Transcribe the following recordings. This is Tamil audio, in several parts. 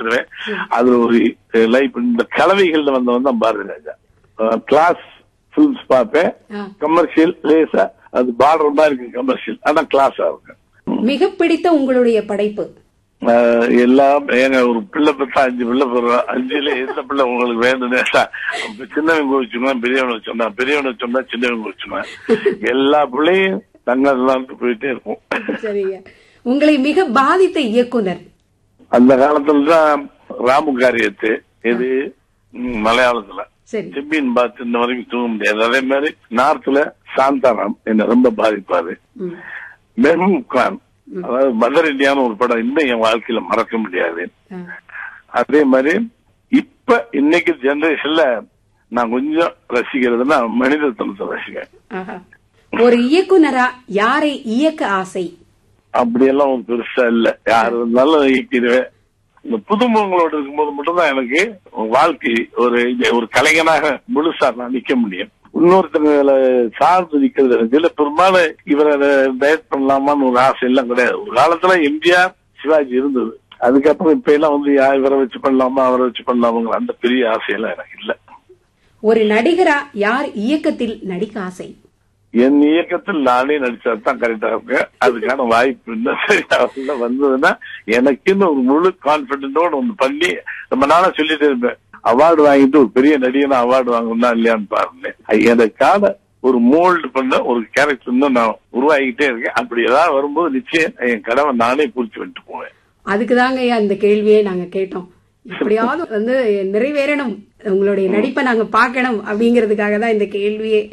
வச்சிருவேன் அது ஒரு லைஃப் இந்த கலவைகள்ல வந்தவன் தான் பாரதி ராஜா கிளாஸ் ஃபிலிம்ஸ் பார்ப்பேன் ஆ. கமர்ஷியல் லேசா அது பார்டர் மாதிரி இருக்கு கமர்ஷியல் ஆனா கிளாஸா இருக்கு மிக பிடித்த உங்களுடைய படைப்பு ஆஹ் எல்லாம் ஏங்க ஒரு பிள்ளை பெற்றா அஞ்சு பிள்ளை பெறுறோம் அஞ்சுல எந்த பிள்ளை உங்களுக்கு வேணும்னு இப்ப சின்னவங்க வச்சுக்கணும் பெரியவனை சொன்னா பெரியவனை சொன்னா சின்னவங்க வச்சுக்கணும் எல்லா பிள்ளையும் தங்கலாம் போயிட்டே இருக்கும் சரிங்க உங்களை மிக பாதித்த இயக்குனர் அந்த காலத்துல தான் ராமு காரியத்து இது ம், மலையாளத்துல சரி செம்பின் பார்த்து இந்த வரைக்கும் தூங்க முடியாது அதே மாதிரி நார்த்ல சாந்தாராம் என்ன ரொம்ப பாதிப்பாரு ம். மெஹபூப் கான் அதாவது மதர் இந்தியான்னு ஒரு படம் இன்னும் என் வாழ்க்கையில மறக்க முடியாது ஆ. அதே மாதிரி இப்ப இன்னைக்கு ஜெனரேஷன்ல நான் கொஞ்சம் ரசிக்கிறதுனா மனிதத்தனத்தை ரசிக்கிறேன் ஆஹா. ஒரு இயக்குனரா யாரை இயக்க ஆசை அப்படியெல்லாம் ஒரு பெருசா இல்ல யாரு இருந்தாலும் இயக்கிடுவேன் இந்த புதுமுகங்களோட இருக்கும்போது மட்டும்தான் எனக்கு வாழ்க்கை ஒரு இது- ஒரு கலைஞனாக முழுசா நான் நிக்க முடியும் இன்னொருத்தங்களை சார்ந்து நிக்கிறது எனக்கு இல்ல பெரும்பாலும் இவரை டயட் பண்ணலாமான்னு ஒரு ஆசை எல்லாம் கிடையாது ஒரு காலத்துல எம்ஜிஆர் சிவாஜி இருந்தது அதுக்கப்புறம் இப்ப எல்லாம் வந்து யா- இவரை வச்சு பண்ணலாமா அவரை வச்சு பண்ணலாமாங்கிற அந்த பெரிய ஆசையெல்லாம் எனக்கு இல்ல ஒரு நடிகரா யார் இயக்கத்தில் நடிக்க ஆசை என் இயக்கத்தில் நானே நடிச்சா தான் கரெக்டா இருக்கு அதுக்கான வாய்ப்பு இன்னும் சரியா வரல. வந்ததுன்னா எனக்குன்னு ஒரு முழு கான்பிடென்டோட ஒண்ணு பண்ணி ரொம்ப நாளா சொல்லிட்டே இருப்பேன் அவார்டு வாங்கிட்டு ஒரு பெரிய நடிகனா அவார்டு வாங்கணும்னா இல்லையான்னு பாருங்க எனக்கான ஒரு மோல்டு பண்ண ஒரு கேரக்டர் இன்னும் நான் உருவாகிட்டே இருக்கேன் அப்படி ஏதாவது வரும்போது நிச்சயம் என் கடவை நானே பூர்த்தி பண்ணிட்டு போவேன் அதுக்குதாங்க ஐயா இந்த கேள்வியே நாங்க கேட்டோம் எப்படியாவது வந்து நிறைவேறணும் உங்களுடைய நடிப்பை நாங்க பார்க்கணும் அப்படிங்கிறதுக்காக தான் இந்த கேள்வியே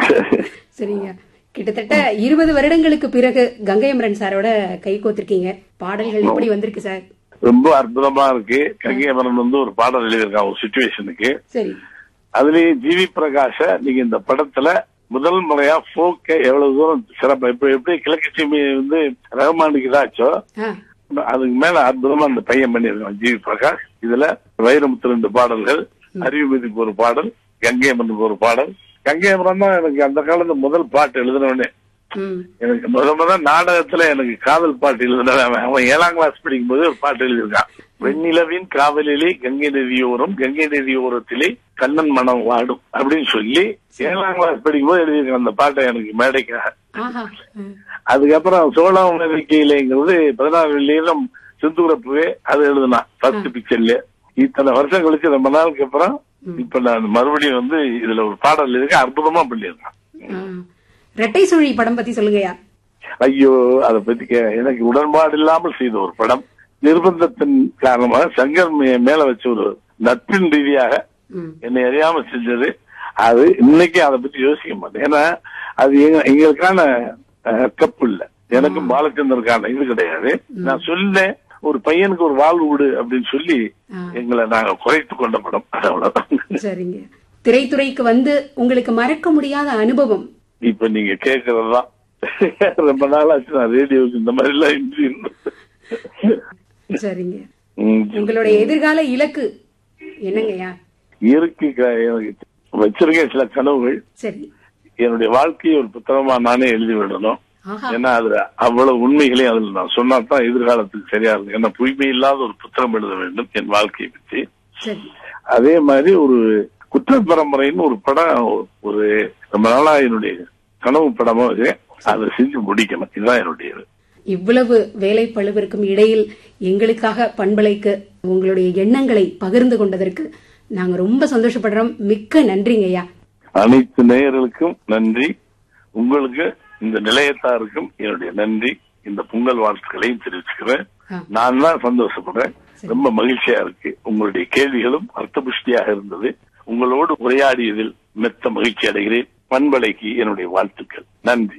சரிங்க கிட்டத்தட்ட இருபது வருடங்களுக்கு பிறகு கங்கை அமரன் சாரோட கை கோத்திருக்கீங்க பாடல்கள் எப்படி வந்திருக்கு சார் ரொம்ப அற்புதமா இருக்கு கங்கையமரன் வந்து ஒரு பாடல் எழுதியிருக்கான் ஒரு சுச்சுவேஷனுக்கு சரி அதுலயே ஜிவி பிரகாஷ நீங்க இந்த படத்துல முதல் முறையா போக்க எவ்வளவு தூரம் சிறப்பா இப்ப எப்படி கிழக்கு சீமை வந்து ரஹ்மானுக்கு இதாச்சோ ஆ, அதுக்கு மேல அற்புதமா அந்த பையன் பண்ணியிருக்கான் ஜிவி பிரகாஷ் இதுல வைரமுத்து ரெண்டு பாடல்கள் அறிவுமதிக்கு ஒரு பாடல் கங்கையம்மனுக்கு ஒரு பாடல் கங்கையம்மன் தான் எனக்கு அந்த காலத்து முதல் பாட்டு எழுதினவனே ம், எனக்கு முத முத நாடகத்துல எனக்கு காதல் பாட்டு எழுதினவன் அவன். அவன் ஏழாம் கிளாஸ் படிக்கும் போது ஒரு பாட்டு எழுதியிருக்கான் வெண்ணிலவின் காவலிலே கங்கை நதியோரம் கங்கை நதியோரத்திலே கண்ணன் மனம் வாடும் அப்படின்னு சொல்லி ஏழாம் கிளாஸ் படிக்கும் போது எழுதியிருக்கான் அந்த பாட்டை எனக்கு மேடைக்காக ஆஹா ம், அதுக்கப்புறம் சோழம் நம்பிக்கையிலேங்கிறது பதினாறு வெள்ளியிலும் சிந்துரப்புவே அது எழுதுனான் ஃபர்ஸ்ட் பிக்சர்ல இத்தனை வருஷம் கழிச்சு ரொம்ப நாளுக்கு அப்புறம் இப்ப நான் மறுபடியும் வந்து இதுல ஒரு பாடல் இருக்கு அற்புதமா பண்ணியிருக்கான் ஆ. ரெட்டை சுழி படம் பத்தி சொல்லுங்கய்யா ஐயோ அதை பத்தி கே- எனக்கு உடன்பாடு இல்லாமல் செய்த ஒரு படம் நிர்பந்தத்தின் காரணமாக சங்கர் மே- மேல வச்ச ஒரு நட்பின் ரீதியாக ம், என்னை அறியாம செஞ்சது அது இன்னைக்கு அதை பத்தி யோசிக்க மாட்டேன் ஏன்னா அது எங்க- எங்களுக்கான அஹ், கப்பு இல்ல எனக்கும் பாலச்சந்தருக்கான இது கிடையாது நான் சொன்னேன் ஒரு பையனுக்கு ஒரு வாழ்வு விடு அப்படின்னு சொல்லி ஆ. எங்களை நாங்க குறைத்து கொண்ட படம் அது அவ்வளவுதான் சரிங்க திரைத்துறைக்கு வந்து உங்களுக்கு மறக்க முடியாத அனுபவம் இப்ப நீங்க கேக்குறதுதான் ரொம்ப நாளாச்சு நான் ரேடியோவுக்கு இந்த மாதிரி எல்லாம் இன்டர்வியூ சரிங்க ம், உங்களுடைய எதிர்கால இலக்கு என்னங்கய்யா இருக்கு க- எனக்கு வச்சிருக்கேன் சில கனவுகள் சரி என்னுடைய வாழ்க்கையை ஒரு புத்தகமா நானே எழுதி விடணும் ஆஹா ஏன்னா அதுல அவ்வளவு உண்மைகளையும் அதுல நான் சொன்னா தான் எதிர்காலத்துக்கு சரியா இருக்கும் ஏன்னா தூய்மை இல்லாத ஒரு புத்தகம் எழுத வேண்டும் என் வாழ்க்கையை பற்றி சரி அதே மாதிரி ஒரு குற்ற பரம்பரைன்னு ஒரு படம் ஒரு ரொம்ப நாளா என்னுடைய கனவு படமா இருக்கு அதை செஞ்சு முடிக்கணும் இதுதான் என்னுடைய இது. இவ்வளவு வேலை பழுவிற்கும் இடையில் எங்களுக்காக பண்பலைக்கு உங்களுடைய எண்ணங்களை பகிர்ந்து கொண்டதற்கு நாங்க ரொம்ப சந்தோஷப்படுறோம் மிக்க நன்றிங்கய்யா அனைத்து நேயர்களுக்கும் நன்றி உங்களுக்கு இந்த நிலையத்தாருக்கும் என்னுடைய நன்றி இந்த பொங்கல் வாழ்த்துக்களையும் தெரிவிச்சுக்கிறேன் ஆ. நான் தான் சந்தோஷப்படுறேன் ரொம்ப மகிழ்ச்சியா இருக்கு உங்களுடைய கேள்விகளும் அர்த்தபுஷ்டியாக இருந்தது உங்களோடு உரையாடியதில் மெத்த மகிழ்ச்சி அடைகிறேன் பண்பலைக்கு என்னுடைய வாழ்த்துக்கள் நன்றி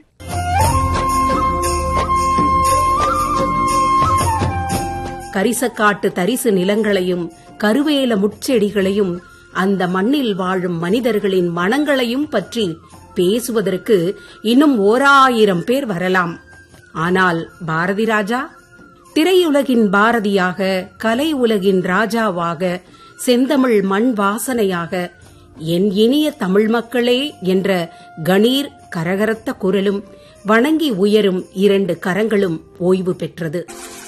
கரிசக்காட்டு தரிசு நிலங்களையும் கருவேல முட்செடிகளையும் அந்த மண்ணில் வாழும் மனிதர்களின் மனங்களையும் பற்றி பேசுவதற்கு இன்னும் ஓராயிரம் பேர் வரலாம் ஆனால் பாரதி ராஜா திரையுலகின் பாரதியாக கலை உலகின் ராஜாவாக செந்தமிழ் மண் வாசனையாக என் இனிய தமிழ் மக்களே என்ற கணீர் கரகரத்த குரலும் வணங்கி உயரும் இரண்டு கரங்களும் ஓய்வு பெற்றது